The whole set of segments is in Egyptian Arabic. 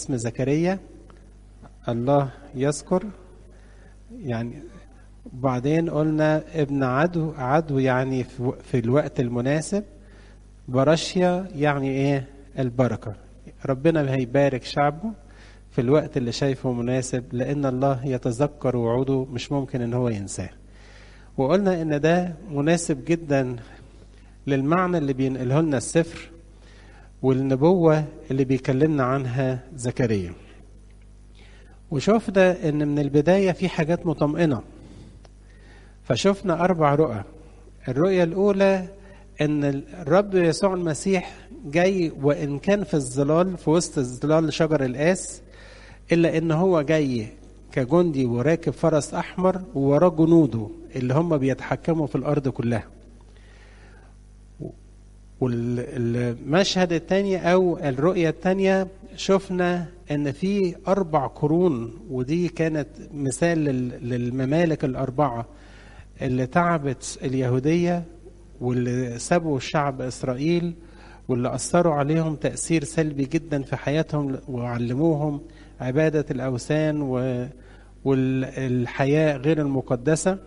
اسم زكريا الله يذكر يعني بعدين قلنا ابن عدو عدو يعني في في الوقت المناسب برشيا يعني ايه البركة ربنا هيبارك شعبه في الوقت اللي شايفه مناسب لأن الله يتذكر وعوده مش ممكن إن هو ينساه وقلنا إن ده مناسب جدا للمعنى اللي بينقله لنا السفر والنبوة اللي بيكلمنا عنها زكريا وشفنا إن من البداية في حاجات مطمئنة فشفنا أربع رؤى الرؤية الأولى ان الرب يسوع المسيح جاي وان كان في الظلال في وسط ظلال شجر القاس الا ان هو جاي كجندي وراكب فرس احمر ووراه جنوده اللي هم بيتحكموا في الارض كلها والمشهد الثاني او الرؤيه الثانيه شفنا ان في اربع قرون ودي كانت مثال للممالك الاربعه اللي تعبت اليهوديه واللي سابوا الشعب اسرائيل واللي اثروا عليهم تاثير سلبي جدا في حياتهم وعلموهم عباده الاوثان و والحياه غير المقدسه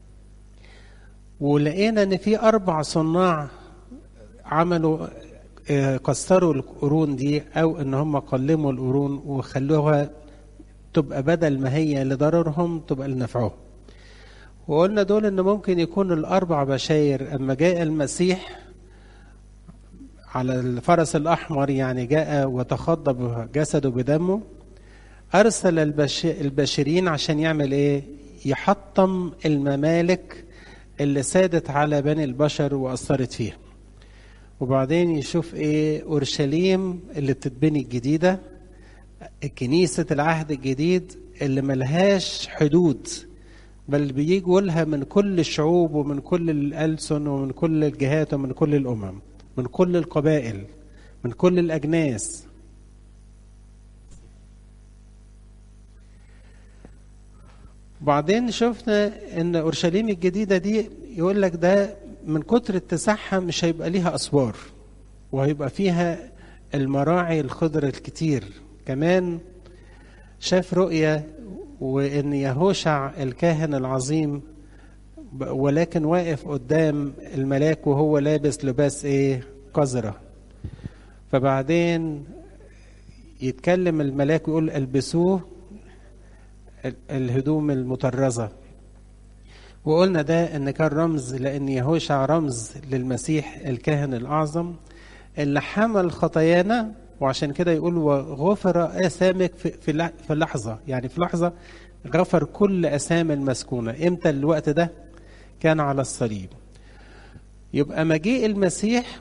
ولقينا ان في اربع صناع عملوا كسروا القرون دي او ان هم قلموا القرون وخلوها تبقى بدل ما هي لضررهم تبقى لنفعهم وقلنا دول ان ممكن يكون الاربع بشاير اما جاء المسيح على الفرس الاحمر يعني جاء وتخضب جسده بدمه ارسل البش... البشرين عشان يعمل ايه يحطم الممالك اللي سادت على بني البشر واثرت فيها وبعدين يشوف ايه اورشليم اللي بتتبني الجديده كنيسه العهد الجديد اللي ملهاش حدود بل بيجوا لها من كل الشعوب ومن كل الألسن ومن كل الجهات ومن كل الأمم من كل القبائل من كل الأجناس بعدين شفنا ان اورشليم الجديده دي يقول لك ده من كتر اتساعها مش هيبقى ليها اسوار وهيبقى فيها المراعي الخضر الكتير كمان شاف رؤيه وان يهوشع الكاهن العظيم ولكن واقف قدام الملاك وهو لابس لباس ايه قذرة فبعدين يتكلم الملاك ويقول البسوه الهدوم المطرزة وقلنا ده ان كان رمز لان يهوشع رمز للمسيح الكاهن الاعظم اللي حمل خطايانا وعشان كده يقول وغفر اثامك في في لحظه يعني في لحظه غفر كل اثام المسكونه امتى الوقت ده كان على الصليب يبقى مجيء المسيح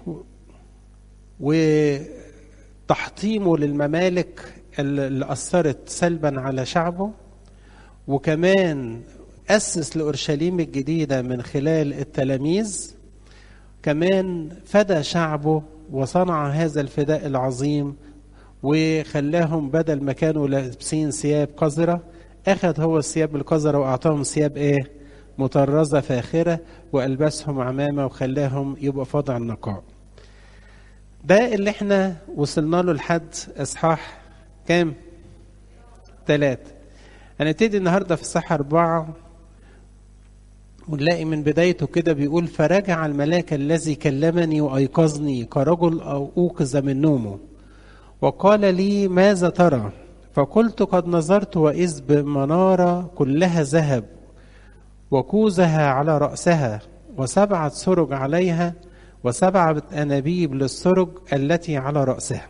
وتحطيمه للممالك اللي اثرت سلبا على شعبه وكمان اسس لاورشليم الجديده من خلال التلاميذ كمان فدى شعبه وصنع هذا الفداء العظيم وخلاهم بدل ما كانوا لابسين ثياب قذرة أخذ هو الثياب القذرة وأعطاهم ثياب إيه؟ مطرزة فاخرة وألبسهم عمامة وخلاهم يبقى فاضع النقاء. ده اللي احنا وصلنا له لحد إصحاح كام؟ ثلاثة. هنبتدي النهارده في الصحة أربعة ونلاقي من بدايته كده بيقول فرجع الملاك الذي كلمني وايقظني كرجل او اوقظ من نومه وقال لي ماذا ترى فقلت قد نظرت واذ بمناره كلها ذهب وكوزها على راسها وسبعه سرج عليها وسبعه انابيب للسرج التي على راسها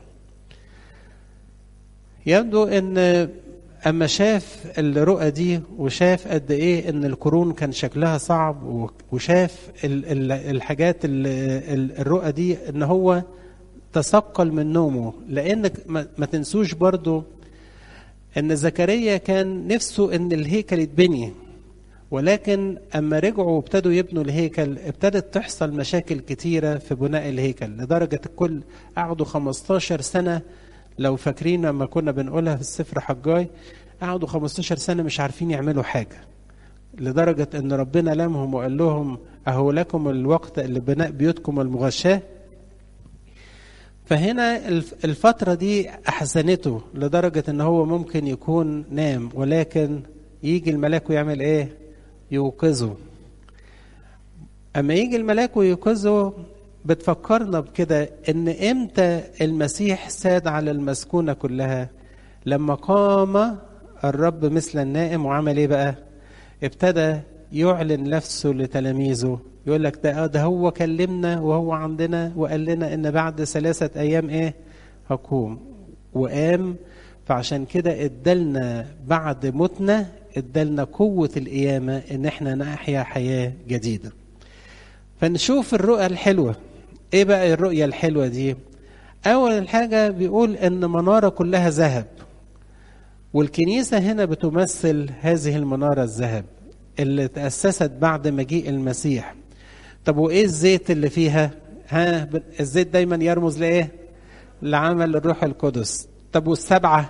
يبدو ان اما شاف الرؤى دي وشاف قد ايه ان القرون كان شكلها صعب وشاف الحاجات الرؤى دي ان هو تثقل من نومه لان ما تنسوش برضو ان زكريا كان نفسه ان الهيكل يتبني ولكن اما رجعوا وابتدوا يبنوا الهيكل ابتدت تحصل مشاكل كتيره في بناء الهيكل لدرجه الكل قعدوا 15 سنه لو فاكرين لما كنا بنقولها في السفر حجاي قعدوا 15 سنه مش عارفين يعملوا حاجه لدرجه ان ربنا لمهم وقال لهم اهو لكم الوقت اللي بناء بيوتكم المغشاه فهنا الفترة دي أحزنته لدرجة إن هو ممكن يكون نام ولكن يجي الملاك ويعمل إيه؟ يوقظه. أما يجي الملاك ويوقظه بتفكرنا بكده إن إمتى المسيح ساد على المسكونة كلها؟ لما قام الرب مثل النائم وعمل إيه بقى؟ ابتدى يعلن نفسه لتلاميذه يقول لك ده ده هو كلمنا وهو عندنا وقال لنا ان بعد ثلاثة ايام ايه هقوم وقام فعشان كده ادالنا بعد موتنا ادالنا قوة القيامة ان احنا نحيا حياة جديدة فنشوف الرؤية الحلوة ايه بقى الرؤية الحلوة دي اول حاجة بيقول ان منارة كلها ذهب والكنيسة هنا بتمثل هذه المنارة الذهب اللي تأسست بعد مجيء المسيح طب وإيه الزيت اللي فيها ها الزيت دايما يرمز لإيه لعمل الروح القدس طب والسبعة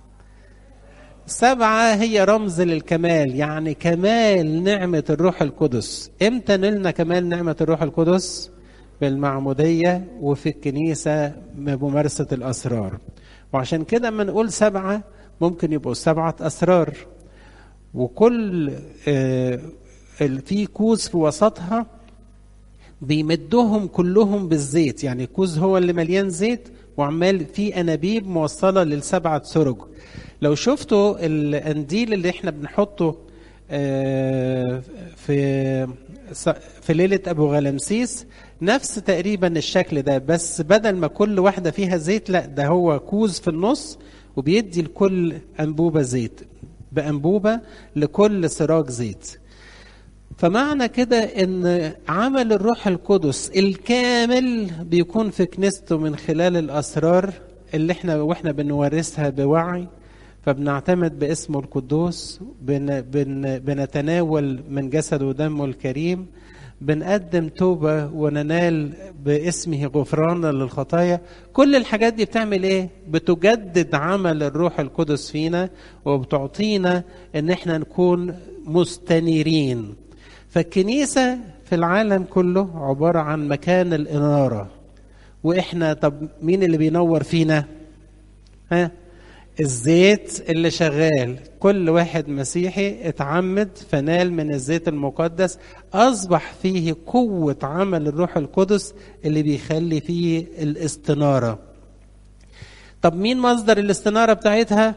سبعة هي رمز للكمال يعني كمال نعمة الروح القدس امتى نلنا كمال نعمة الروح القدس بالمعمودية وفي الكنيسة بممارسة الأسرار وعشان كده لما نقول سبعة ممكن يبقوا سبعة أسرار وكل آه في كوز في وسطها بيمدهم كلهم بالزيت يعني الكوز هو اللي مليان زيت وعمال في انابيب موصله للسبعه سرج لو شفتوا الانديل اللي احنا بنحطه آه في في ليله ابو غلمسيس نفس تقريبا الشكل ده بس بدل ما كل واحده فيها زيت لا ده هو كوز في النص وبيدي لكل انبوبه زيت بانبوبه لكل سراج زيت فمعنى كده ان عمل الروح القدس الكامل بيكون في كنيسته من خلال الاسرار اللي احنا واحنا بنورثها بوعي فبنعتمد باسمه القدوس بن بن بنتناول من جسده ودمه الكريم بنقدم توبة وننال باسمه غفرانا للخطايا كل الحاجات دي بتعمل ايه بتجدد عمل الروح القدس فينا وبتعطينا ان احنا نكون مستنيرين فالكنيسة في العالم كله عبارة عن مكان الإنارة وإحنا طب مين اللي بينور فينا ها الزيت اللي شغال كل واحد مسيحي اتعمد فنال من الزيت المقدس أصبح فيه قوة عمل الروح القدس اللي بيخلي فيه الاستنارة طب مين مصدر الاستنارة بتاعتها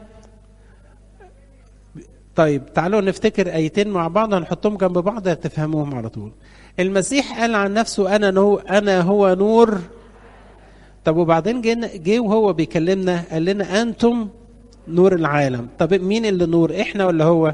طيب تعالوا نفتكر ايتين مع بعض هنحطهم جنب بعض هتفهموهم على طول المسيح قال عن نفسه انا نو انا هو نور طب وبعدين جه وهو بيكلمنا قال لنا انتم نور العالم طب مين اللي نور احنا ولا هو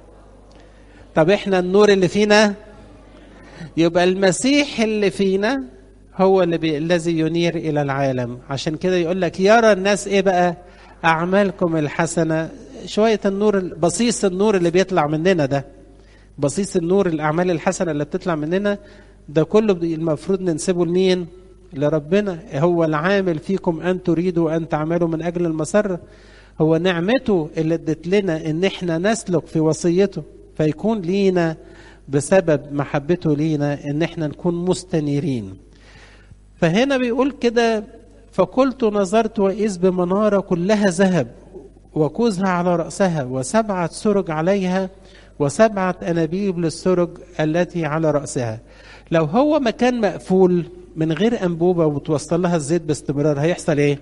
طب احنا النور اللي فينا يبقى المسيح اللي فينا هو اللي بي... الذي ينير الى العالم عشان كده يقول لك يرى الناس ايه بقى اعمالكم الحسنه شويه النور بصيص النور اللي بيطلع مننا ده بصيص النور الاعمال الحسنه اللي بتطلع مننا ده كله المفروض ننسبه لمين لربنا هو العامل فيكم ان تريدوا ان تعملوا من اجل المسره هو نعمته اللي ادت لنا ان احنا نسلك في وصيته فيكون لينا بسبب محبته لينا ان احنا نكون مستنيرين فهنا بيقول كده فقلت نظرت واذ بمناره كلها ذهب وكوزها على راسها وسبعه سرج عليها وسبعه انابيب للسرج التي على راسها لو هو مكان مقفول من غير انبوبه وتوصل لها الزيت باستمرار هيحصل ايه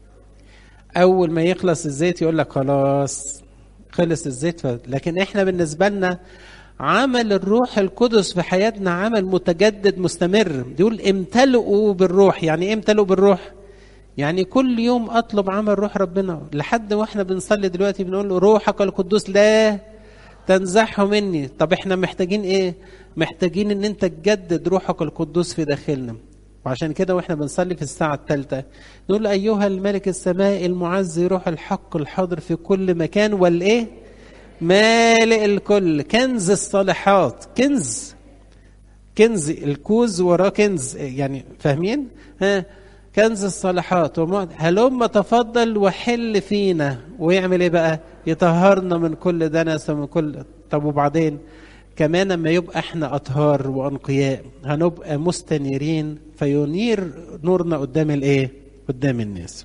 اول ما يخلص الزيت يقول لك خلاص خلص الزيت ف... لكن احنا بالنسبه لنا عمل الروح القدس في حياتنا عمل متجدد مستمر يقول امتلئوا بالروح يعني ايه امتلئوا بالروح يعني كل يوم اطلب عمل روح ربنا لحد واحنا بنصلي دلوقتي بنقول روحك القدوس لا تنزحه مني طب احنا محتاجين ايه محتاجين ان انت تجدد روحك القدوس في داخلنا وعشان كده واحنا بنصلي في الساعة الثالثة نقول أيها الملك السماء المعزي روح الحق الحاضر في كل مكان والإيه؟ مالئ الكل كنز الصالحات كنز كنز الكوز وراه كنز يعني فاهمين؟ ها كنز الصالحات هلم تفضل وحل فينا ويعمل ايه بقى؟ يطهرنا من كل دنس ومن كل طب وبعدين كمان لما يبقى احنا اطهار وانقياء هنبقى مستنيرين فينير نورنا قدام الايه قدام الناس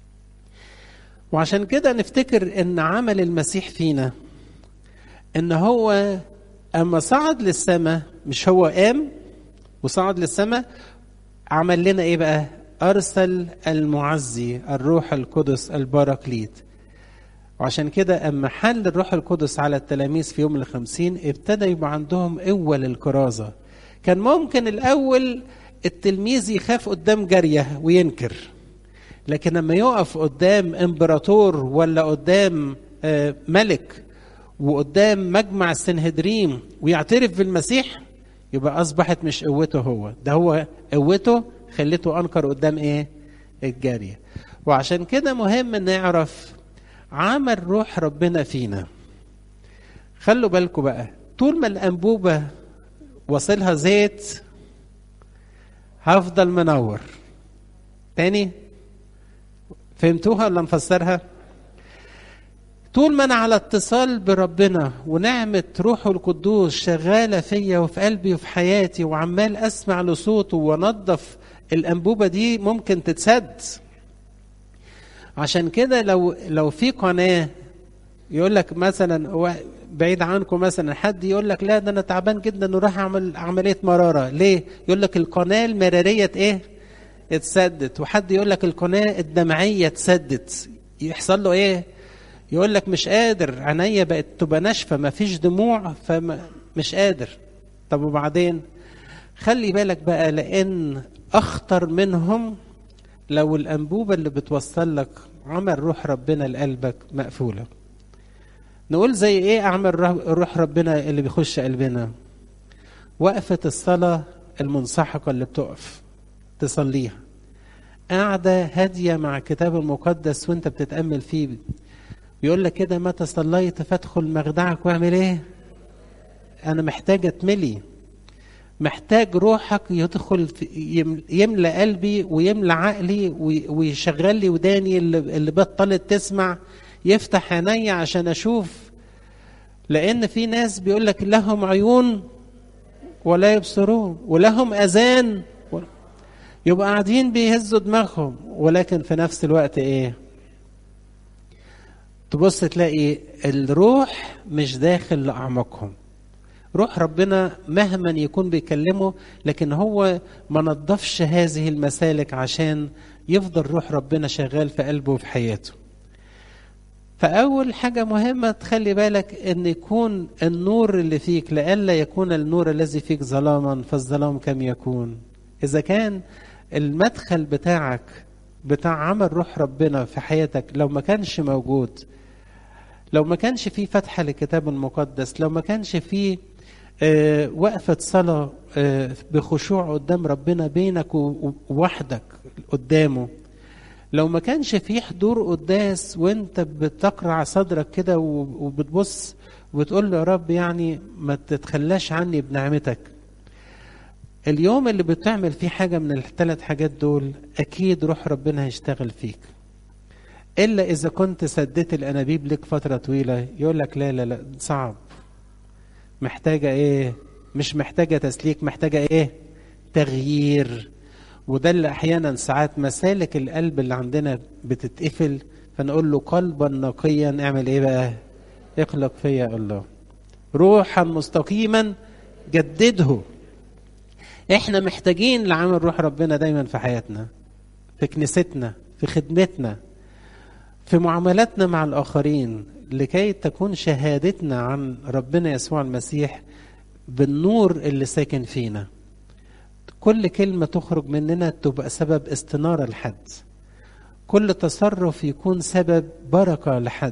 وعشان كده نفتكر ان عمل المسيح فينا ان هو اما صعد للسماء مش هو قام وصعد للسماء عمل لنا ايه بقى ارسل المعزي الروح القدس البراكليت وعشان كده اما حل الروح القدس على التلاميذ في يوم الخمسين ابتدى يبقى عندهم قوه للكرازه كان ممكن الاول التلميذ يخاف قدام جاريه وينكر لكن لما يقف قدام امبراطور ولا قدام ملك وقدام مجمع السنهدريم ويعترف بالمسيح يبقى اصبحت مش قوته هو ده هو قوته خليته انكر قدام ايه الجاريه وعشان كده مهم نعرف عمل روح ربنا فينا خلوا بالكم بقى طول ما الانبوبه واصلها زيت هفضل منور تاني فهمتوها ولا نفسرها طول ما انا على اتصال بربنا ونعمه روحه القدوس شغاله فيا وفي قلبي وفي حياتي وعمال اسمع لصوته وانضف الانبوبه دي ممكن تتسد عشان كده لو لو في قناه يقول لك مثلا بعيد عنكم مثلا حد يقول لك لا ده انا تعبان جدا وراح اعمل عمليه مراره ليه يقول لك القناه المراريه ايه اتسدت وحد يقول لك القناه الدمعيه اتسدت يحصل له ايه يقول لك مش قادر عينيا بقت تبقى ناشفه ما فيش دموع فمش قادر طب وبعدين خلي بالك بقى لان اخطر منهم لو الانبوبه اللي بتوصل لك عمل روح ربنا لقلبك مقفوله نقول زي ايه اعمل روح ربنا اللي بيخش قلبنا وقفه الصلاه المنسحقه اللي بتقف تصليها قاعده هاديه مع الكتاب المقدس وانت بتتامل فيه بيقول لك كده متى صليت فادخل مخدعك واعمل ايه انا محتاج اتملي محتاج روحك يدخل يملى قلبي ويملى عقلي ويشغل لي وداني اللي بطلت تسمع يفتح عيني عشان اشوف لان في ناس بيقول لك لهم عيون ولا يبصرون ولهم اذان يبقى قاعدين بيهزوا دماغهم ولكن في نفس الوقت ايه تبص تلاقي الروح مش داخل لاعماقهم روح ربنا مهما يكون بيكلمه لكن هو ما نظفش هذه المسالك عشان يفضل روح ربنا شغال في قلبه وفي حياته فأول حاجة مهمة تخلي بالك أن يكون النور اللي فيك لئلا يكون النور الذي فيك ظلاما فالظلام كم يكون إذا كان المدخل بتاعك بتاع عمل روح ربنا في حياتك لو ما كانش موجود لو ما كانش فيه فتحة للكتاب المقدس لو ما كانش فيه آه وقفة صلاة آه بخشوع قدام ربنا بينك ووحدك قدامه لو ما كانش فيه حضور قداس وانت بتقرع صدرك كده وبتبص وبتقول له يا رب يعني ما تتخلاش عني بنعمتك اليوم اللي بتعمل فيه حاجة من الثلاث حاجات دول أكيد روح ربنا هيشتغل فيك إلا إذا كنت سديت الأنابيب لك فترة طويلة يقول لك لا لا لا صعب محتاجة إيه مش محتاجة تسليك محتاجة إيه تغيير وده اللي أحيانا ساعات مسالك القلب اللي عندنا بتتقفل فنقول له قلبا نقيا اعمل إيه بقى اخلق فيا الله روحا مستقيما جدده احنا محتاجين لعمل روح ربنا دايما في حياتنا في كنيستنا في خدمتنا في معاملاتنا مع الاخرين لكي تكون شهادتنا عن ربنا يسوع المسيح بالنور اللي ساكن فينا كل كلمه تخرج مننا تبقى سبب استناره لحد كل تصرف يكون سبب بركه لحد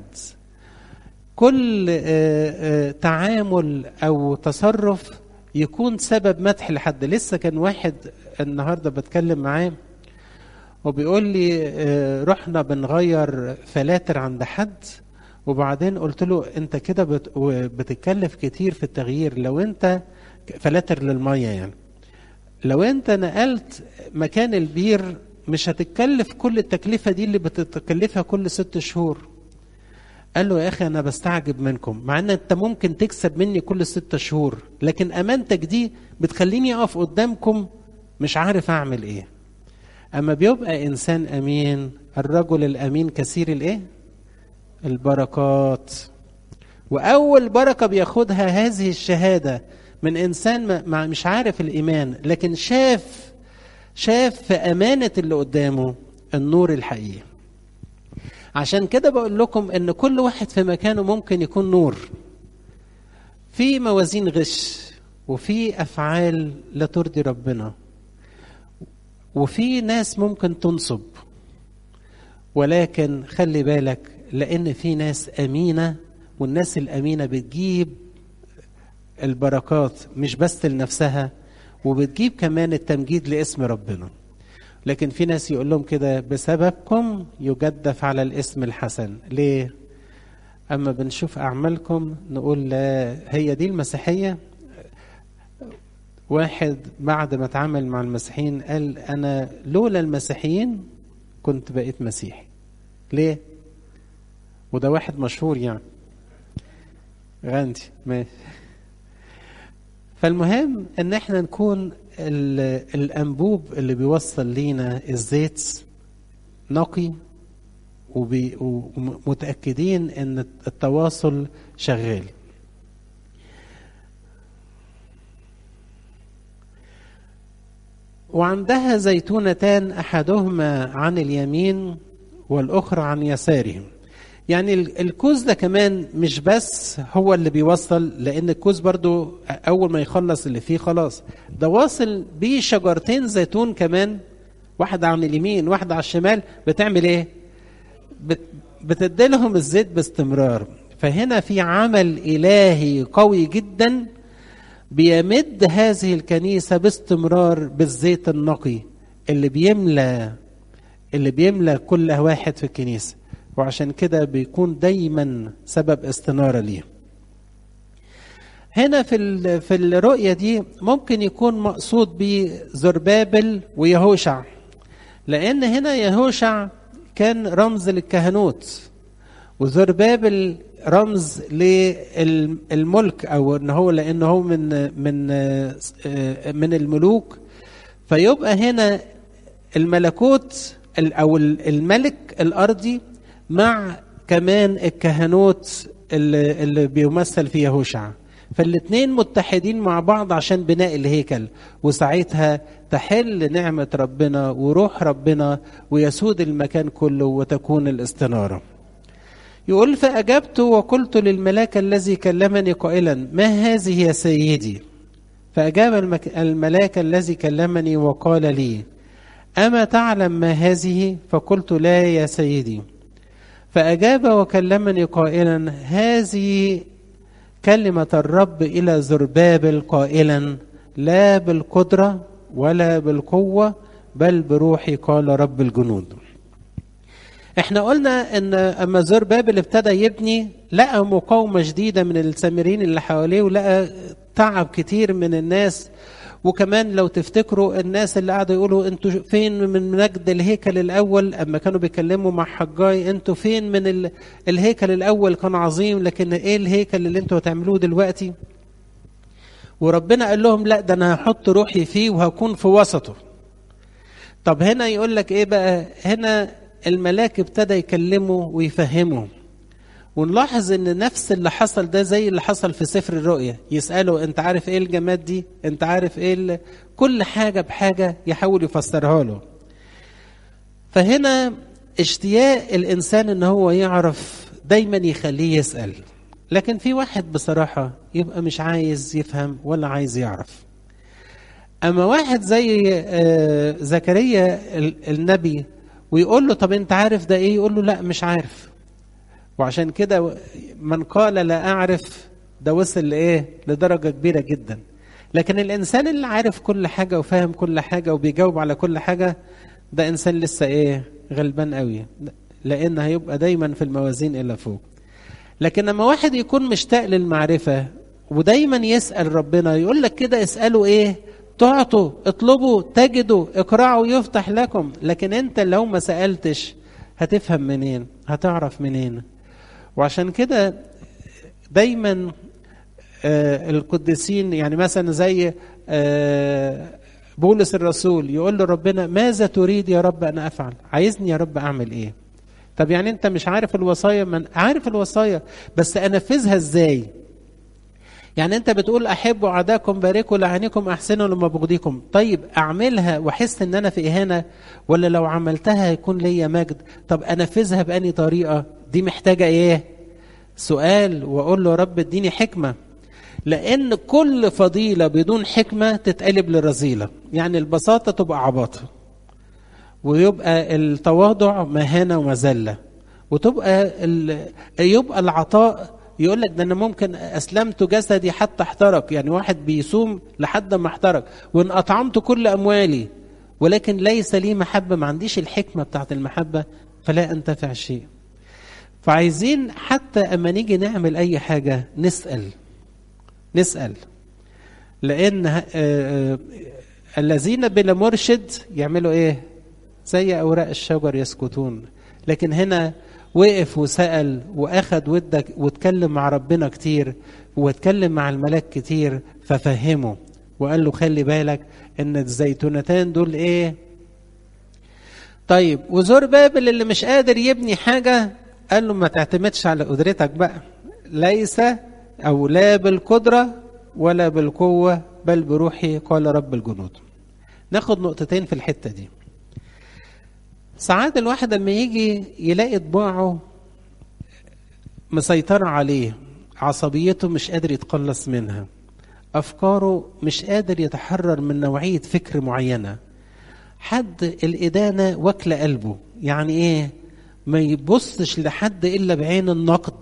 كل تعامل او تصرف يكون سبب مدح لحد لسه كان واحد النهارده بتكلم معاه وبيقول لي رحنا بنغير فلاتر عند حد وبعدين قلت له انت كده بتتكلف كتير في التغيير لو انت فلاتر للميه يعني لو انت نقلت مكان البير مش هتتكلف كل التكلفة دي اللي بتتكلفها كل ست شهور قال له يا اخي انا بستعجب منكم مع ان انت ممكن تكسب مني كل ست شهور لكن امانتك دي بتخليني اقف قدامكم مش عارف اعمل ايه اما بيبقى انسان امين الرجل الامين كثير الايه البركات واول بركه بياخدها هذه الشهاده من انسان ما مش عارف الايمان لكن شاف شاف في امانه اللي قدامه النور الحقيقي عشان كده بقول لكم ان كل واحد في مكانه ممكن يكون نور في موازين غش وفي افعال لا ترضي ربنا وفي ناس ممكن تنصب ولكن خلي بالك لان في ناس امينه والناس الامينه بتجيب البركات مش بس لنفسها وبتجيب كمان التمجيد لاسم ربنا لكن في ناس يقول لهم كده بسببكم يجدف على الاسم الحسن ليه اما بنشوف اعمالكم نقول لا هي دي المسيحيه واحد بعد ما اتعامل مع المسيحيين قال انا لولا المسيحيين كنت بقيت مسيحي ليه وده واحد مشهور يعني غاندي ماشي فالمهم ان احنا نكون الانبوب اللي بيوصل لينا الزيت نقي ومتاكدين ان التواصل شغال وعندها زيتونتان احدهما عن اليمين والاخرى عن يسارهم يعني الكوز ده كمان مش بس هو اللي بيوصل لان الكوز برضو اول ما يخلص اللي فيه خلاص ده واصل بيه شجرتين زيتون كمان واحدة عن اليمين واحدة على الشمال بتعمل ايه بت بتديلهم الزيت باستمرار فهنا في عمل الهي قوي جدا بيمد هذه الكنيسة باستمرار بالزيت النقي اللي بيملى اللي بيملى كل واحد في الكنيسه وعشان كده بيكون دايما سبب استنارة ليه هنا في في الرؤية دي ممكن يكون مقصود بزربابل ويهوشع لأن هنا يهوشع كان رمز للكهنوت وزربابل رمز للملك او ان هو لان هو من من من الملوك فيبقى هنا الملكوت او الملك الارضي مع كمان الكهنوت اللي, اللي بيمثل في يهوشع فالاثنين متحدين مع بعض عشان بناء الهيكل وساعتها تحل نعمة ربنا وروح ربنا ويسود المكان كله وتكون الاستنارة يقول فأجبت وقلت للملاك الذي كلمني قائلا ما هذه يا سيدي فأجاب الملاك الذي كلمني وقال لي أما تعلم ما هذه فقلت لا يا سيدي فأجاب وكلمني قائلا هذه كلمة الرب إلى زربابل قائلا لا بالقدرة ولا بالقوة بل بروحي قال رب الجنود احنا قلنا ان اما زربابل ابتدى يبني لقى مقاومة جديدة من السامرين اللي حواليه ولقى تعب كتير من الناس وكمان لو تفتكروا الناس اللي قعدوا يقولوا انتوا فين من مجد الهيكل الاول اما كانوا بيكلموا مع حجاي انتوا فين من ال... الهيكل الاول كان عظيم لكن ايه الهيكل اللي انتوا هتعملوه دلوقتي وربنا قال لهم لا ده انا هحط روحي فيه وهكون في وسطه طب هنا يقول لك ايه بقى هنا الملاك ابتدى يكلمه ويفهمه ونلاحظ ان نفس اللي حصل ده زي اللي حصل في سفر الرؤيا يساله انت عارف ايه الجماد دي انت عارف ايه ال... كل حاجه بحاجه يحاول يفسرها له فهنا اشتياق الانسان ان هو يعرف دايما يخليه يسال لكن في واحد بصراحه يبقى مش عايز يفهم ولا عايز يعرف اما واحد زي زكريا النبي ويقول له طب انت عارف ده ايه يقول له لا مش عارف وعشان كده من قال لا اعرف ده وصل لايه لدرجه كبيره جدا لكن الانسان اللي عارف كل حاجه وفاهم كل حاجه وبيجاوب على كل حاجه ده انسان لسه ايه غلبان قوي لان هيبقى دايما في الموازين الى فوق لكن لما واحد يكون مشتاق للمعرفه ودايما يسال ربنا يقول لك كده اساله ايه تعطوا اطلبوا تجدوا اقرعوا يفتح لكم لكن انت لو ما سالتش هتفهم منين هتعرف منين وعشان كده دايما آه القديسين يعني مثلا زي آه بولس الرسول يقول له ربنا ماذا تريد يا رب أن أفعل عايزني يا رب أعمل إيه طب يعني أنت مش عارف الوصايا من عارف الوصايا بس أنفذها إزاي يعني انت بتقول احبوا اعداءكم باركوا لعينكم احسنوا لمبغضيكم طيب اعملها واحس ان انا في اهانه ولا لو عملتها هيكون ليا مجد طب انفذها باني طريقه دي محتاجه ايه سؤال واقول له رب اديني حكمه لان كل فضيله بدون حكمه تتقلب لرذيله يعني البساطه تبقى عباطه ويبقى التواضع مهانه ومذله وتبقى يبقى العطاء يقول لك ده انا ممكن اسلمت جسدي حتى احترق يعني واحد بيصوم لحد ما احترق وان اطعمت كل اموالي ولكن ليس لي محبه ما عنديش الحكمه بتاعت المحبه فلا انتفع شيء فعايزين حتى اما نيجي نعمل اي حاجه نسال نسال لان الذين بلا مرشد يعملوا ايه زي اوراق الشجر يسكتون لكن هنا وقف وسأل وأخد ودك واتكلم مع ربنا كتير واتكلم مع الملاك كتير ففهمه وقال له خلي بالك ان الزيتونتان دول ايه طيب وزور بابل اللي مش قادر يبني حاجة قال له ما تعتمدش على قدرتك بقى ليس او لا بالقدرة ولا بالقوة بل بروحي قال رب الجنود ناخد نقطتين في الحتة دي ساعات الواحد لما يجي يلاقي طباعه مسيطرة عليه عصبيته مش قادر يتخلص منها أفكاره مش قادر يتحرر من نوعية فكر معينة حد الإدانة واكلة قلبه يعني إيه ما يبصش لحد إلا بعين النقد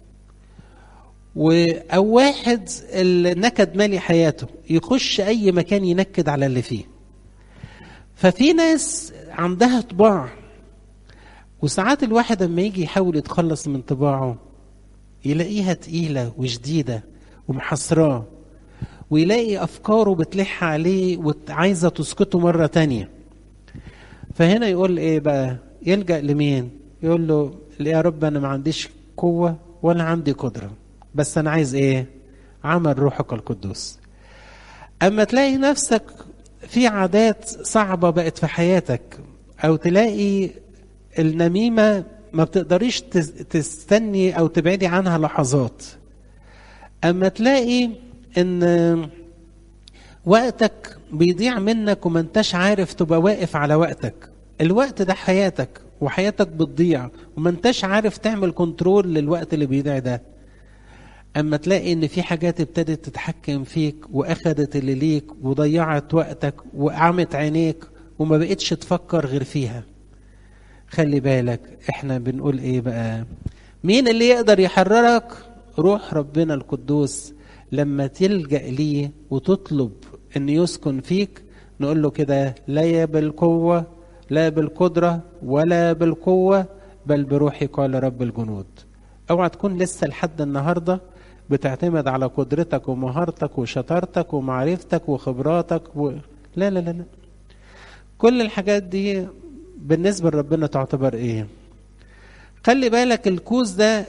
و أو واحد النكد مالي حياته يخش أي مكان ينكد على اللي فيه ففي ناس عندها طباع وساعات الواحد لما يجي يحاول يتخلص من طباعه يلاقيها تقيلة وشديدة ومحصراه ويلاقي أفكاره بتلح عليه وعايزة تسكته مرة تانية فهنا يقول إيه بقى يلجأ لمين يقول له يا رب أنا ما عنديش قوة ولا عندي قدرة بس أنا عايز إيه عمل روحك القدوس أما تلاقي نفسك في عادات صعبة بقت في حياتك أو تلاقي النميمة ما بتقدريش تستني أو تبعدي عنها لحظات أما تلاقي إن وقتك بيضيع منك وما انتش عارف تبقى واقف على وقتك الوقت ده حياتك وحياتك بتضيع وما انتش عارف تعمل كنترول للوقت اللي بيضيع ده اما تلاقي ان في حاجات ابتدت تتحكم فيك واخدت اللي ليك وضيعت وقتك وقعمت عينيك وما بقتش تفكر غير فيها خلي بالك احنا بنقول ايه بقى مين اللي يقدر يحررك روح ربنا القدوس لما تلجأ ليه وتطلب ان يسكن فيك نقول له كده لا بالقوة لا بالقدرة ولا بالقوة بل بروحي قال رب الجنود اوعى تكون لسه لحد النهارده بتعتمد على قدرتك ومهارتك وشطارتك ومعرفتك وخبراتك و... لا لا لا لا كل الحاجات دي بالنسبة لربنا تعتبر ايه خلي بالك الكوز ده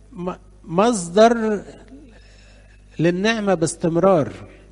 مصدر للنعمة باستمرار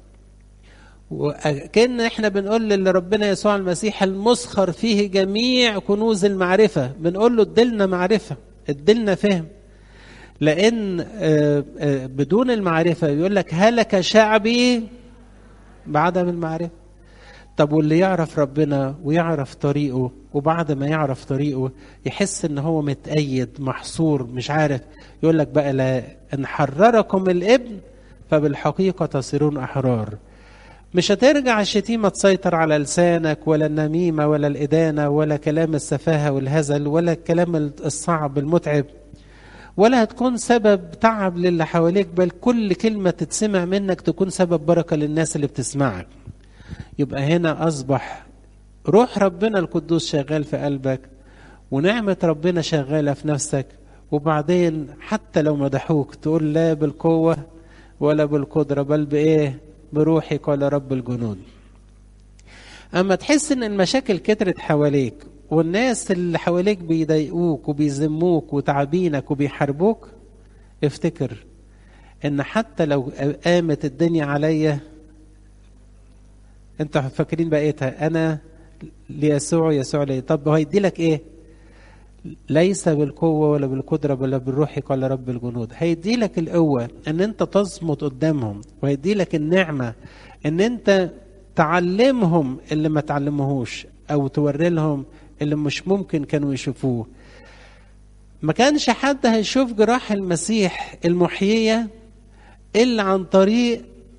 وكأن احنا بنقول لربنا يسوع المسيح المسخر فيه جميع كنوز المعرفة بنقول له ادلنا معرفة ادلنا فهم لان بدون المعرفه يقول لك هلك شعبي بعدم المعرفه طب واللي يعرف ربنا ويعرف طريقه وبعد ما يعرف طريقه يحس ان هو متأيد محصور مش عارف يقول لك بقى لا ان حرركم الابن فبالحقيقه تصيرون احرار مش هترجع الشتيمة تسيطر على لسانك ولا النميمة ولا الإدانة ولا كلام السفاهة والهزل ولا الكلام الصعب المتعب ولا هتكون سبب تعب للي حواليك بل كل كلمة تتسمع منك تكون سبب بركة للناس اللي بتسمعك يبقى هنا أصبح روح ربنا القدوس شغال في قلبك ونعمة ربنا شغالة في نفسك وبعدين حتى لو مدحوك تقول لا بالقوة ولا بالقدرة بل بإيه بروحي قال رب الجنود أما تحس إن المشاكل كترت حواليك والناس اللي حواليك بيضايقوك وبيذموك وتعبينك وبيحاربوك افتكر ان حتى لو قامت الدنيا عليا انت فاكرين بقيتها انا ليسوع يسوع لي طب هو يدي لك ايه ليس بالقوة ولا بالقدرة ولا بالروح قال رب الجنود هيدي لك القوة ان انت تصمت قدامهم وهيدي لك النعمة ان انت تعلمهم اللي ما تعلموهوش او توري لهم اللي مش ممكن كانوا يشوفوه ما كانش حد هيشوف جراح المسيح المحيية إلا عن طريق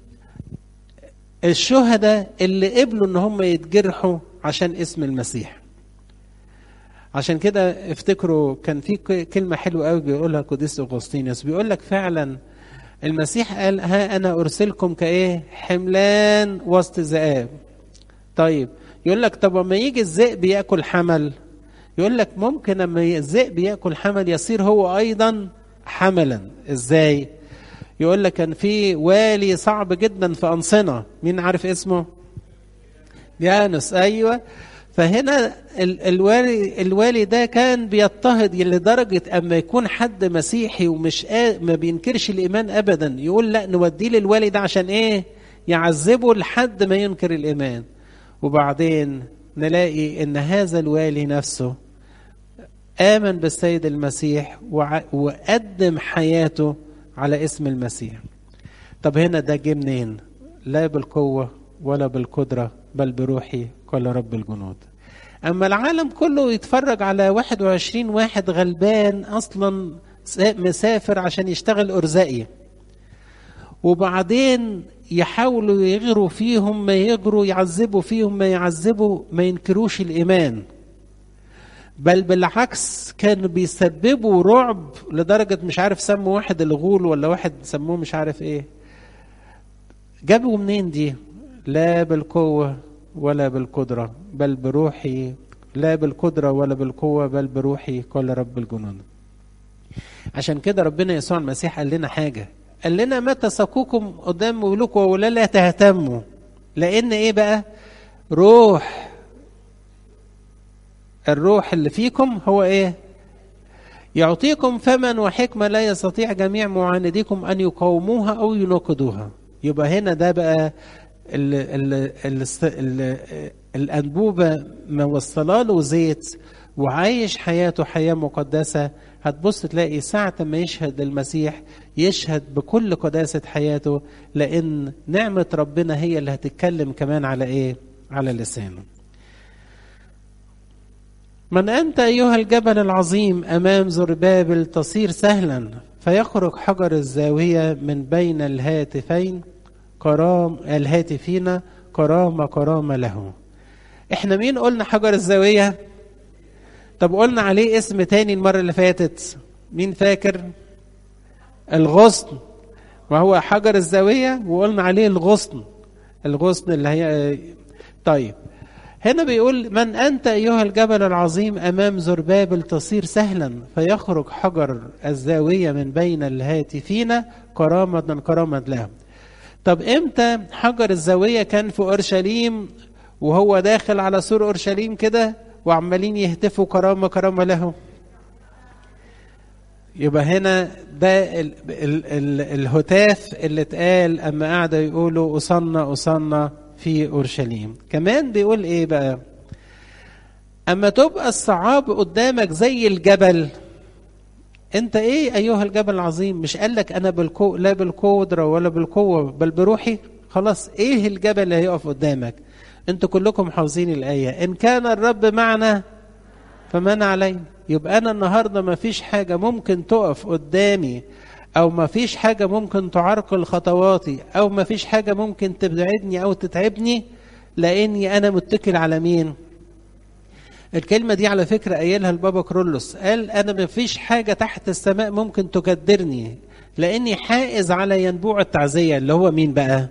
الشهداء اللي قبلوا ان هم يتجرحوا عشان اسم المسيح عشان كده افتكروا كان في كلمة حلوة قوي بيقولها قديس أغسطينوس بيقول لك فعلا المسيح قال ها أنا أرسلكم كإيه حملان وسط ذئاب طيب يقول لك طب لما يجي الذئب ياكل حمل يقول لك ممكن لما الذئب ياكل حمل يصير هو ايضا حملا ازاي يقول لك كان في والي صعب جدا في انصنه مين عارف اسمه يانس ايوه فهنا الوالي الوالي ده كان بيضطهد لدرجه اما يكون حد مسيحي ومش ما بينكرش الايمان ابدا يقول لا نوديه للوالي ده عشان ايه يعذبه لحد ما ينكر الايمان وبعدين نلاقي ان هذا الوالي نفسه امن بالسيد المسيح وقدم حياته على اسم المسيح طب هنا ده جه منين لا بالقوه ولا بالقدره بل بروحي قال رب الجنود اما العالم كله يتفرج على 21 واحد غلبان اصلا مسافر عشان يشتغل ارزاقي وبعدين يحاولوا يغروا فيهم ما يغروا يعذبوا فيهم ما يعذبوا ما ينكروش الإيمان بل بالعكس كانوا بيسببوا رعب لدرجة مش عارف سموا واحد الغول ولا واحد سموه مش عارف ايه جابوا منين دي لا بالقوة ولا بالقدرة بل بروحي لا بالقدرة ولا بالقوة بل بروحي قال رب الجنود عشان كده ربنا يسوع المسيح قال لنا حاجة قال لنا متى سقوكم قدام ملوك وولا لا تهتموا لان ايه بقى روح الروح اللي فيكم هو ايه يعطيكم فما وحكمة لا يستطيع جميع معانديكم أن يقاوموها أو يناقضوها يبقى هنا ده بقى ال ال ال ال الأنبوبة موصله له زيت وعايش حياته حياة مقدسة هتبص تلاقي ساعة ما يشهد المسيح يشهد بكل قداسة حياته لأن نعمة ربنا هي اللي هتتكلم كمان على إيه؟ على لسانه. من أنت أيها الجبل العظيم أمام زربابل تصير سهلا فيخرج حجر الزاوية من بين الهاتفين كرام الهاتفين كرامة كرامة له. إحنا مين قلنا حجر الزاوية؟ طب قلنا عليه اسم تاني المرة اللي فاتت مين فاكر الغصن وهو حجر الزاوية وقلنا عليه الغصن الغصن اللي هي طيب هنا بيقول من أنت أيها الجبل العظيم أمام زربابل تصير سهلا فيخرج حجر الزاوية من بين الهاتفين كرامة كرامة له طب امتى حجر الزاوية كان في أورشليم وهو داخل على سور أورشليم كده وعمالين يهتفوا كرامة كرامة له يبقى هنا ده ال ال ال الهتاف اللي اتقال اما قاعدة يقولوا أصلنا أصلنا في أورشليم كمان بيقول ايه بقى اما تبقى الصعاب قدامك زي الجبل انت ايه ايها الجبل العظيم مش قال لك انا بالقوة لا بالقدرة ولا بالقوة بل بروحي خلاص ايه الجبل اللي هيقف قدامك انتوا كلكم حافظين الآية إن كان الرب معنا فمن علينا يبقى أنا النهاردة ما فيش حاجة ممكن تقف قدامي أو ما فيش حاجة ممكن تعرقل خطواتي أو ما فيش حاجة ممكن تبعدني أو تتعبني لأني أنا متكل على مين الكلمة دي على فكرة قايلها البابا كرولوس قال أنا ما فيش حاجة تحت السماء ممكن تكدرني لأني حائز على ينبوع التعزية اللي هو مين بقى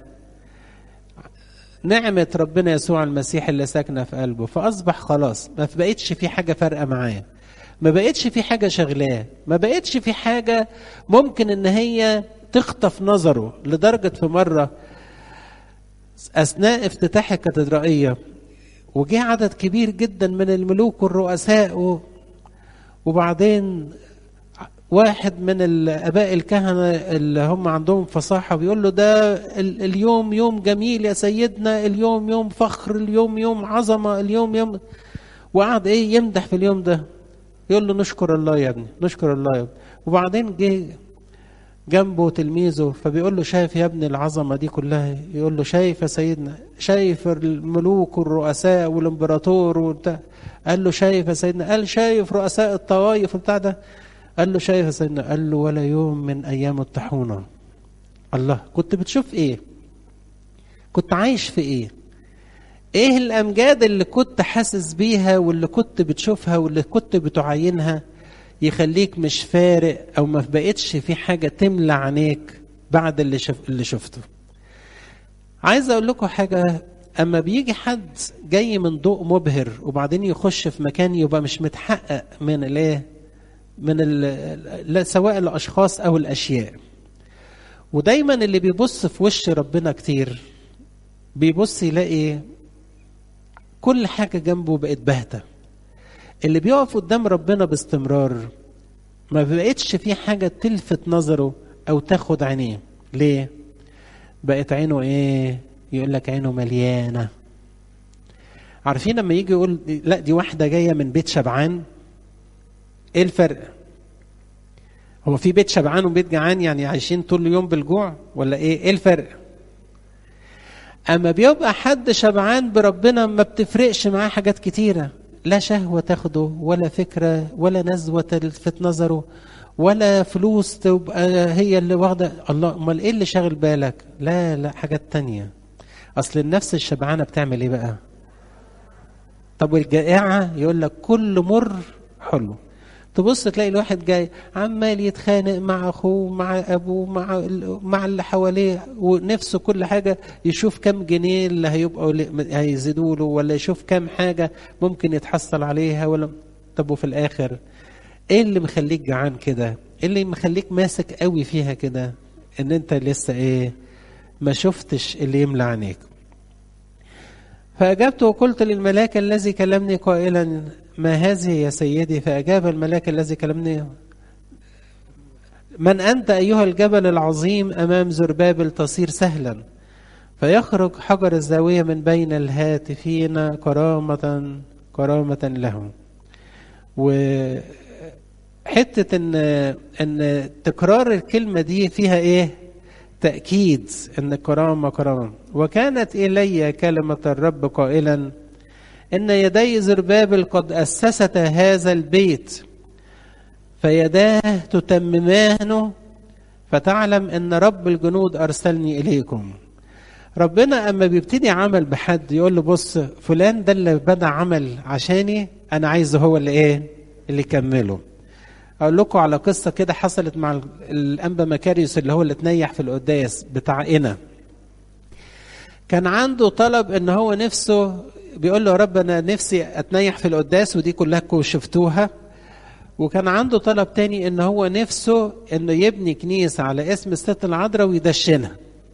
نعمة ربنا يسوع المسيح اللي ساكنة في قلبه فأصبح خلاص ما بقتش في حاجة فارقة معاه ما بقتش في حاجة شغلاه ما بقتش في حاجة ممكن ان هي تخطف نظره لدرجة في مرة أثناء افتتاح الكاتدرائية وجه عدد كبير جدا من الملوك والرؤساء و... وبعدين واحد من الاباء الكهنه اللي هم عندهم فصاحه بيقول له ده ال- اليوم يوم جميل يا سيدنا اليوم يوم فخر اليوم يوم عظمه اليوم يوم وقعد ايه يمدح في اليوم ده يقول له نشكر الله يا ابني نشكر الله يا ابني وبعدين جه جنبه تلميذه فبيقول له شايف يا ابني العظمه دي كلها يقول له شايف يا سيدنا شايف الملوك والرؤساء والامبراطور وبتاع قال له شايف يا سيدنا قال شايف رؤساء الطوائف وبتاع ده قال له شايف يا سيدنا قال له ولا يوم من ايام الطاحونه الله كنت بتشوف ايه كنت عايش في ايه ايه الامجاد اللي كنت حاسس بيها واللي كنت بتشوفها واللي كنت بتعاينها يخليك مش فارق او ما بقتش في حاجه تملى عينيك بعد اللي شف اللي شفته عايز اقول لكم حاجه اما بيجي حد جاي من ضوء مبهر وبعدين يخش في مكان يبقى مش متحقق من الايه من ال- لا سواء الاشخاص او الاشياء ودايما اللي بيبص في وش ربنا كتير بيبص يلاقي كل حاجه جنبه بقت باهته اللي بيقف قدام ربنا باستمرار ما بقتش في حاجه تلفت نظره او تاخد عينيه ليه بقت عينه ايه يقول لك عينه مليانه عارفين لما يجي يقول لا دي واحده جايه من بيت شبعان ايه الفرق هو في بيت شبعان وبيت جعان يعني عايشين طول اليوم بالجوع ولا ايه ايه الفرق اما بيبقى حد شبعان بربنا ما بتفرقش معاه حاجات كتيره لا شهوه تاخده ولا فكره ولا نزوه تلفت نظره ولا فلوس تبقى هي اللي واخده الله امال ايه اللي شاغل بالك لا لا حاجات تانية اصل النفس الشبعانه بتعمل ايه بقى طب والجائعه يقول لك كل مر حلو تبص تلاقي الواحد جاي عمال يتخانق مع اخوه مع ابوه مع ال- مع اللي حواليه ونفسه كل حاجه يشوف كم جنيه اللي هيبقوا ل- هيزيدوا له ولا يشوف كم حاجه ممكن يتحصل عليها ولا طب وفي الاخر ايه اللي مخليك جعان كده؟ ايه اللي مخليك ماسك قوي فيها كده؟ ان انت لسه ايه؟ ما شفتش اللي يملى عينيك. فأجبت وقلت للملاك الذي كلمني قائلا ما هذه يا سيدي فأجاب الملاك الذي كلمني من أنت أيها الجبل العظيم أمام زربابل تصير سهلا فيخرج حجر الزاوية من بين الهاتفين كرامة كرامة له وحتة إن إن تكرار الكلمة دي فيها إيه؟ تأكيد أن كرامة كرامة وكانت إلي كلمة الرب قائلا إن يدي زربابل قد أسست هذا البيت فيداه تتممانه فتعلم أن رب الجنود أرسلني إليكم ربنا أما بيبتدي عمل بحد يقول له بص فلان ده اللي بدأ عمل عشاني أنا عايزه هو اللي إيه اللي يكمله اقول لكم على قصه كده حصلت مع الانبا مكاريوس اللي هو اللي اتنيح في القداس بتاع إنا كان عنده طلب ان هو نفسه بيقول له يا رب انا نفسي اتنيح في القداس ودي كلكم شفتوها وكان عنده طلب تاني ان هو نفسه انه يبني كنيسه على اسم الست العذراء ويدشنها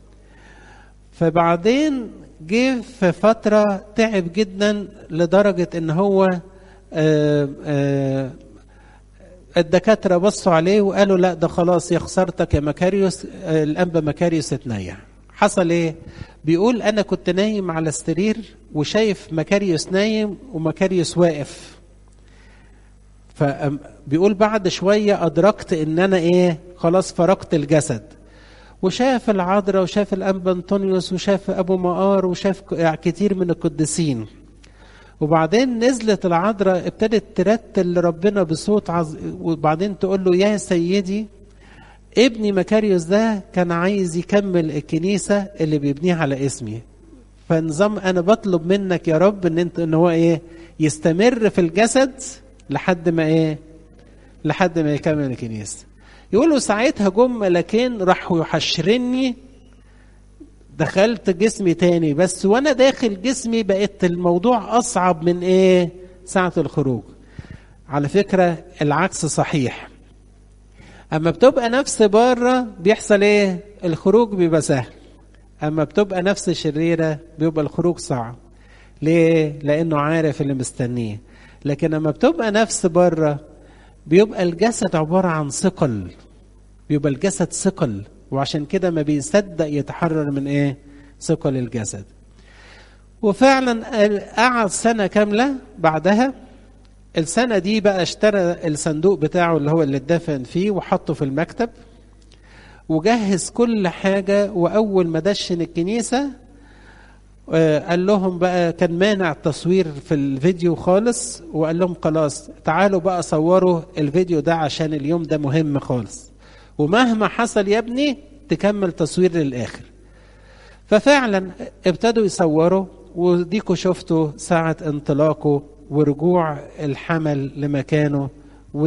فبعدين جه في فتره تعب جدا لدرجه ان هو آآ آآ الدكاتره بصوا عليه وقالوا لا ده خلاص يا خسارتك يا مكاريوس الانبا مكاريوس اتنيح حصل ايه بيقول انا كنت نايم على السرير وشايف مكاريوس نايم ومكاريوس واقف فبيقول بعد شويه ادركت ان انا ايه خلاص فرقت الجسد وشاف العذراء وشاف الانبا انطونيوس وشاف ابو مقار وشاف كتير من القديسين وبعدين نزلت العذراء ابتدت ترتل لربنا بصوت عظ... وبعدين تقول له يا سيدي ابني مكاريوس ده كان عايز يكمل الكنيسة اللي بيبنيها على اسمي فنظام انا بطلب منك يا رب ان انت ان هو ايه يستمر في الجسد لحد ما ايه لحد ما يكمل الكنيسة يقولوا ساعتها جم ملكين راحوا يحشرني دخلت جسمي تاني بس وانا داخل جسمي بقت الموضوع اصعب من ايه ساعة الخروج على فكرة العكس صحيح اما بتبقى نفس بره بيحصل ايه الخروج بيبقى سهل اما بتبقى نفس شريرة بيبقى الخروج صعب ليه لانه عارف اللي مستنيه لكن اما بتبقى نفس بره بيبقى الجسد عبارة عن ثقل بيبقى الجسد ثقل وعشان كده ما بيصدق يتحرر من ايه ثقل الجسد وفعلا قعد سنة كاملة بعدها السنة دي بقى اشترى الصندوق بتاعه اللي هو اللي اتدفن فيه وحطه في المكتب وجهز كل حاجة وأول ما دشن الكنيسة قال لهم بقى كان مانع التصوير في الفيديو خالص وقال لهم خلاص تعالوا بقى صوروا الفيديو ده عشان اليوم ده مهم خالص ومهما حصل يا ابني تكمل تصوير للآخر ففعلا ابتدوا يصوروا وديكوا شفتوا ساعة انطلاقه ورجوع الحمل لمكانه و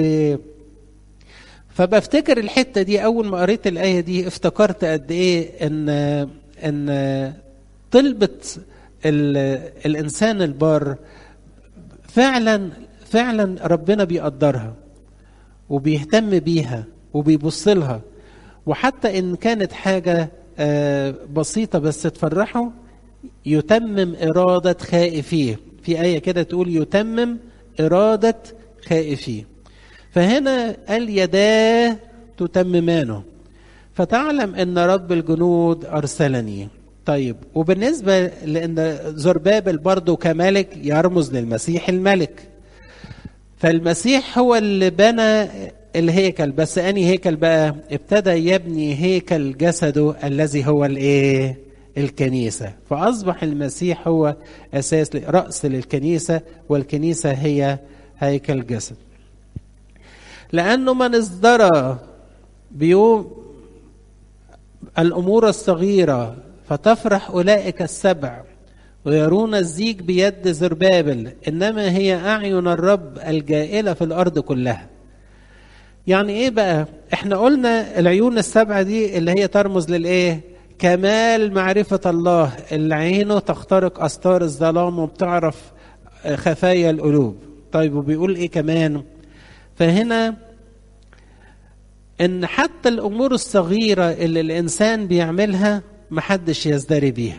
فبفتكر الحته دي اول ما قريت الايه دي افتكرت قد ايه ان ان طلبه الانسان البار فعلا فعلا ربنا بيقدرها وبيهتم بيها وبيبص لها وحتى ان كانت حاجه بسيطه بس تفرحه يتمم اراده خائفيه في ايه كده تقول يتمم اراده خائفيه فهنا قال يداه تتممانه فتعلم ان رب الجنود ارسلني طيب وبالنسبه لان زربابل برضه كملك يرمز للمسيح الملك فالمسيح هو اللي بنى الهيكل بس اني هيكل بقى ابتدى يبني هيكل جسده الذي هو الايه الكنيسه فاصبح المسيح هو اساس راس للكنيسه والكنيسه هي هيكل جسد لأنه من ازدرى بيوم الأمور الصغيرة فتفرح أولئك السبع ويرون الزيج بيد زربابل إنما هي أعين الرب الجائلة في الأرض كلها يعني إيه بقى إحنا قلنا العيون السبعة دي اللي هي ترمز للإيه كمال معرفة الله اللي عينه تخترق أستار الظلام وبتعرف خفايا القلوب طيب وبيقول إيه كمان فهنا ان حتى الامور الصغيره اللي الانسان بيعملها محدش يزدري بيها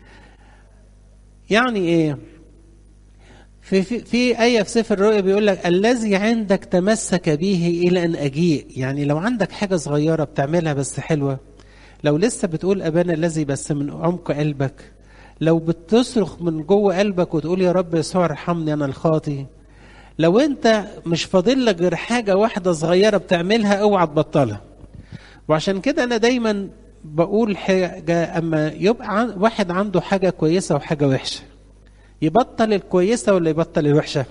يعني ايه في, في, في آية في سفر الرؤيا بيقول لك الذي عندك تمسك به إلى أن أجيء يعني لو عندك حاجة صغيرة بتعملها بس حلوة لو لسه بتقول أبانا الذي بس من عمق قلبك لو بتصرخ من جوه قلبك وتقول يا رب يسوع ارحمني أنا الخاطي لو انت مش فاضل لك غير حاجه واحده صغيره بتعملها اوعى تبطلها وعشان كده انا دايما بقول حاجه اما يبقى واحد عنده حاجه كويسه وحاجه وحشه يبطل الكويسه ولا يبطل الوحشه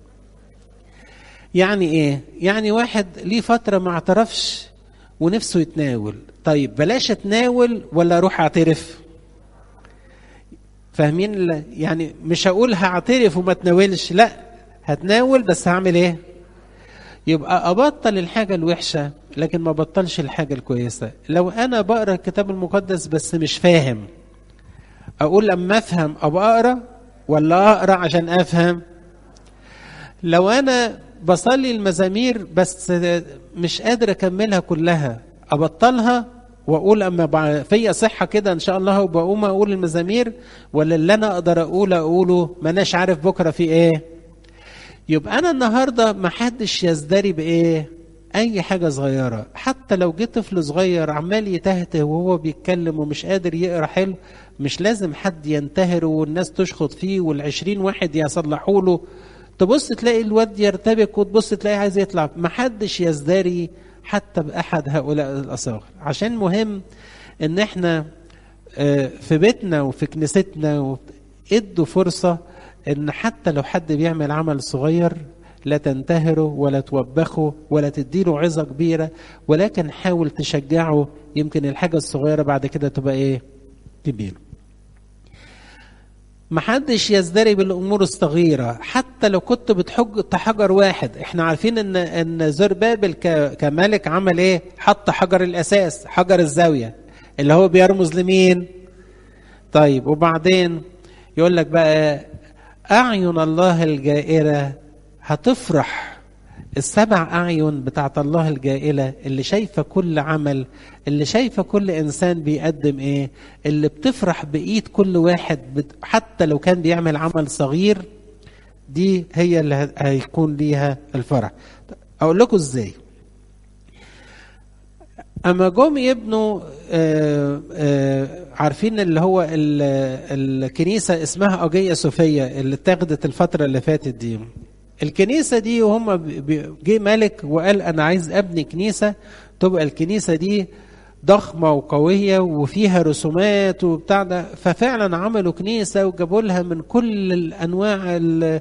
يعني ايه يعني واحد ليه فتره ما اعترفش ونفسه يتناول طيب بلاش اتناول ولا اروح اعترف فاهمين يعني مش هقول هعترف وما اتناولش لا هتناول بس هعمل ايه يبقى ابطل الحاجه الوحشه لكن ما بطلش الحاجه الكويسه لو انا بقرا الكتاب المقدس بس مش فاهم اقول لما افهم ابقى اقرا ولا اقرا عشان افهم لو انا بصلي المزامير بس مش قادر اكملها كلها ابطلها واقول اما فيا صحه كده ان شاء الله وبقوم اقول المزامير ولا اللي انا اقدر اقوله اقوله ما اناش عارف بكره في ايه يبقى انا النهارده ما حدش يزدري بايه اي حاجه صغيره حتى لو جه طفل صغير عمال يتهته وهو بيتكلم ومش قادر يقرا حلو مش لازم حد ينتهر والناس تشخط فيه والعشرين واحد يصلحوا له تبص تلاقي الواد يرتبك وتبص تلاقيه عايز يطلع ما حدش يزدري حتى باحد هؤلاء الاصاغر عشان مهم ان احنا في بيتنا وفي كنيستنا ادوا فرصه ان حتى لو حد بيعمل عمل صغير لا تنتهره ولا توبخه ولا تديله عظه كبيره ولكن حاول تشجعه يمكن الحاجه الصغيره بعد كده تبقى ايه كبيره محدش يزدري بالامور الصغيره حتى لو كنت بتحج حجر واحد احنا عارفين ان ان زربابل كملك عمل ايه حط حجر الاساس حجر الزاويه اللي هو بيرمز لمين طيب وبعدين يقول لك بقى أعين الله الجائرة هتفرح السبع أعين بتاعت الله الجائلة اللي شايفة كل عمل اللي شايفة كل إنسان بيقدم إيه اللي بتفرح بإيد كل واحد بت... حتى لو كان بيعمل عمل صغير دي هي اللي هيكون ليها الفرح اقول لكم ازاي اما جم يبنوا آه آه عارفين اللي هو ال- الكنيسه اسمها اجيه صوفيا اللي اتاخدت الفتره اللي فاتت دي الكنيسه دي وهم ب- ب- جه ملك وقال انا عايز ابني كنيسه تبقى الكنيسه دي ضخمه وقويه وفيها رسومات وبتاع ده ففعلا عملوا كنيسه وجابوا لها من كل الانواع ال-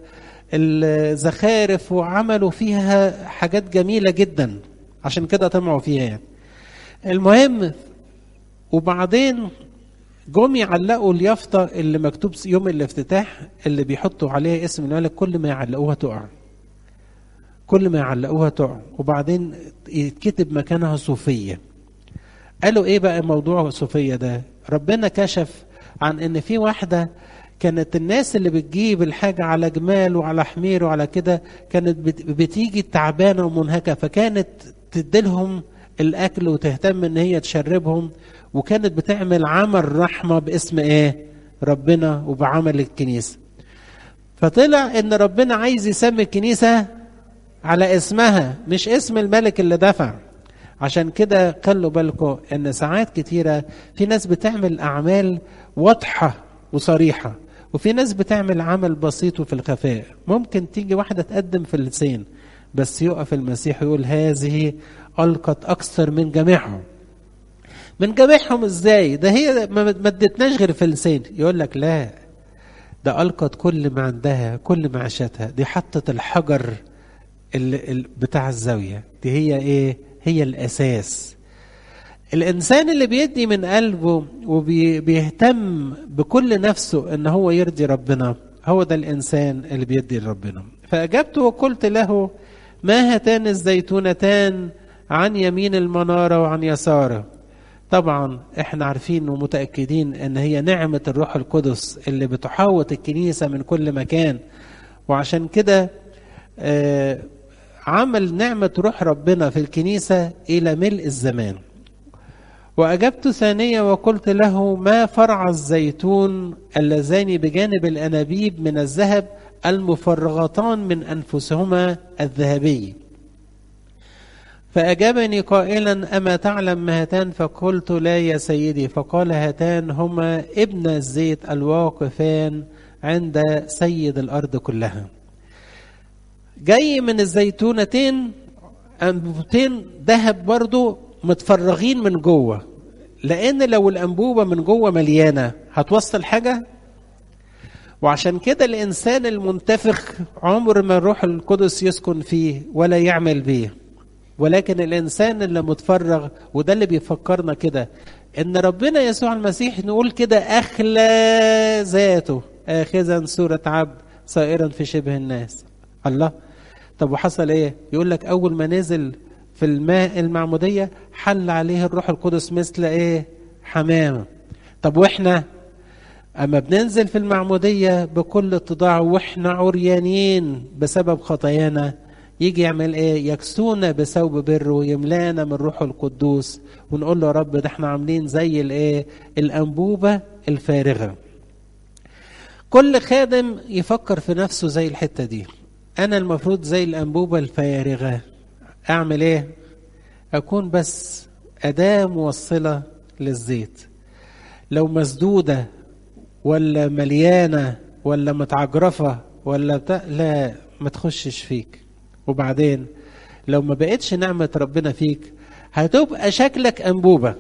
الزخارف وعملوا فيها حاجات جميله جدا عشان كده طمعوا فيها يعني. المهم وبعدين جم يعلقوا اليافطه اللي مكتوب يوم الافتتاح اللي بيحطوا عليها اسم الملك كل ما يعلقوها تقع كل ما يعلقوها تقع وبعدين يتكتب مكانها صوفيه قالوا ايه بقى موضوع صوفيا ده ربنا كشف عن ان في واحده كانت الناس اللي بتجيب الحاجة على جمال وعلى حمير وعلى كده كانت بت- بتيجي تعبانة ومنهكة فكانت تديلهم الأكل وتهتم إن هي تشربهم وكانت بتعمل عمل رحمة باسم إيه؟ ربنا وبعمل الكنيسة فطلع إن ربنا عايز يسمي الكنيسة على اسمها مش اسم الملك اللي دفع عشان كده خلوا بالكم ان ساعات كتيره في ناس بتعمل اعمال واضحه وصريحه وفي ناس بتعمل عمل بسيط وفي الخفاء ممكن تيجي واحده تقدم في اللسان بس يقف المسيح يقول هذه القت اكثر من جميعهم من جميعهم ازاي ده هي ما ما ادتناش غير في اللسان يقول لك لا ده القت كل ما عندها كل معيشتها دي حطت الحجر ال- ال- بتاع الزاويه دي هي ايه هي الاساس الانسان اللي بيدي من قلبه وبيهتم بكل نفسه ان هو يرضي ربنا هو ده الانسان اللي بيدي لربنا فاجبت وقلت له ما هاتان الزيتونتان عن يمين المناره وعن يساره طبعا احنا عارفين ومتاكدين ان هي نعمه الروح القدس اللي بتحوط الكنيسه من كل مكان وعشان كده آه عمل نعمة روح ربنا في الكنيسة إلى ملء الزمان وأجبت ثانية وقلت له ما فرع الزيتون اللذان بجانب الأنابيب من الذهب المفرغتان من أنفسهما الذهبي فأجابني قائلا أما تعلم ما هاتان فقلت لا يا سيدي فقال هاتان هما ابن الزيت الواقفان عند سيد الأرض كلها جاي من الزيتونتين انبوبتين ذهب برضو متفرغين من جوه لان لو الانبوبه من جوه مليانه هتوصل حاجه وعشان كده الانسان المنتفخ عمر ما الروح القدس يسكن فيه ولا يعمل بيه ولكن الانسان اللي متفرغ وده اللي بيفكرنا كده ان ربنا يسوع المسيح نقول كده اخلى ذاته اخذا صوره عبد صائرا في شبه الناس الله طب وحصل ايه يقول لك اول ما نزل في الماء المعموديه حل عليه الروح القدس مثل ايه حمامه طب واحنا اما بننزل في المعموديه بكل اتضاع واحنا عريانين بسبب خطايانا يجي يعمل ايه يكسونا بثوب بر ويملانا من روحه القدوس ونقول له يا رب ده احنا عاملين زي الايه الانبوبه الفارغه كل خادم يفكر في نفسه زي الحته دي انا المفروض زي الانبوبه الفارغه اعمل ايه اكون بس اداه موصله للزيت لو مسدوده ولا مليانه ولا متعجرفه ولا بتاع لا ما تخشش فيك وبعدين لو ما بقتش نعمه ربنا فيك هتبقى شكلك انبوبه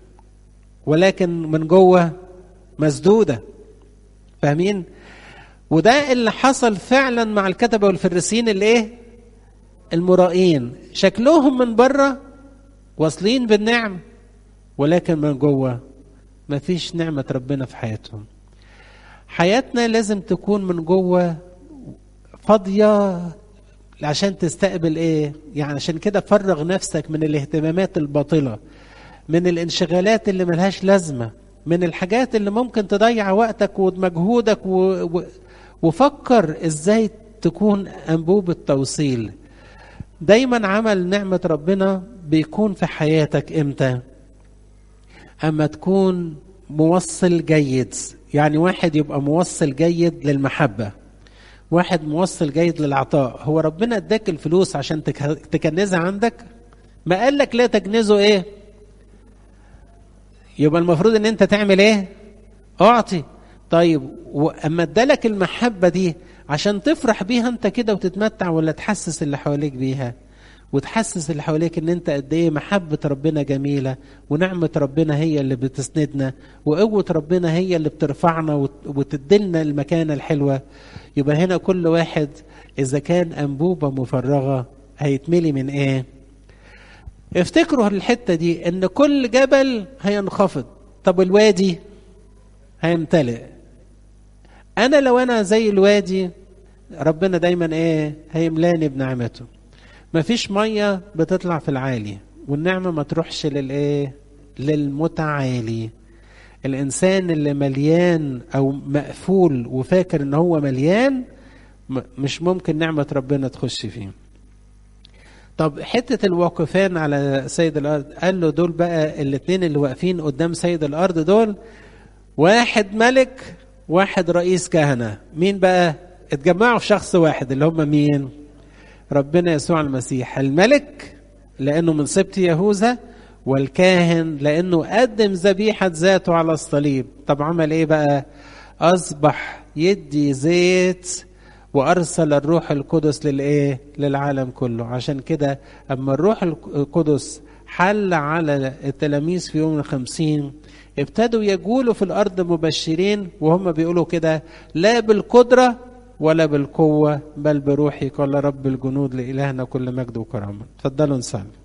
ولكن من جوه مسدوده فاهمين وده اللي حصل فعلا مع الكتبه والفريسيين اللي ايه المرائين شكلهم من بره واصلين بالنعم ولكن من جوه مفيش نعمه ربنا في حياتهم حياتنا لازم تكون من جوه فاضيه عشان تستقبل ايه يعني عشان كده فرغ نفسك من الاهتمامات الباطله من الانشغالات اللي ملهاش لازمه من الحاجات اللي ممكن تضيع وقتك ومجهودك و... و... وفكر ازاي تكون انبوبة توصيل دايما عمل نعمة ربنا بيكون في حياتك امتى اما تكون موصل جيد يعني واحد يبقى موصل جيد للمحبة واحد موصل جيد للعطاء هو ربنا اداك الفلوس عشان تكنزها عندك ما قال لك لا تكنزه ايه يبقى المفروض ان انت تعمل ايه اعطي طيب واما ادالك المحبه دي عشان تفرح بيها انت كده وتتمتع ولا تحسس اللي حواليك بيها وتحسس اللي حواليك ان انت قد ايه محبه ربنا جميله ونعمه ربنا هي اللي بتسندنا وقوه ربنا هي اللي بترفعنا وتدلنا المكانه الحلوه يبقى هنا كل واحد اذا كان انبوبه مفرغه هيتملي من ايه افتكروا الحته دي ان كل جبل هينخفض طب الوادي هيمتلئ انا لو انا زي الوادي ربنا دايما ايه هيملاني بنعمته مفيش ميه بتطلع في العالي والنعمه ما تروحش للايه للمتعالي الانسان اللي مليان او مقفول وفاكر ان هو مليان مش ممكن نعمه ربنا تخش فيه طب حته الواقفان على سيد الارض قال له دول بقى الاثنين اللي واقفين قدام سيد الارض دول واحد ملك واحد رئيس كهنه مين بقى اتجمعوا في شخص واحد اللي هم مين ربنا يسوع المسيح الملك لانه من سبط يهوذا والكاهن لانه قدم ذبيحه ذاته على الصليب طب عمل ايه بقى اصبح يدي زيت وارسل الروح القدس للايه للعالم كله عشان كده اما الروح القدس حل على التلاميذ في يوم الخمسين ابتدوا يجولوا في الارض مبشرين وهم بيقولوا كده لا بالقدره ولا بالقوه بل بروحي قال رب الجنود لالهنا كل مجد وكرامه اتفضلوا نصلي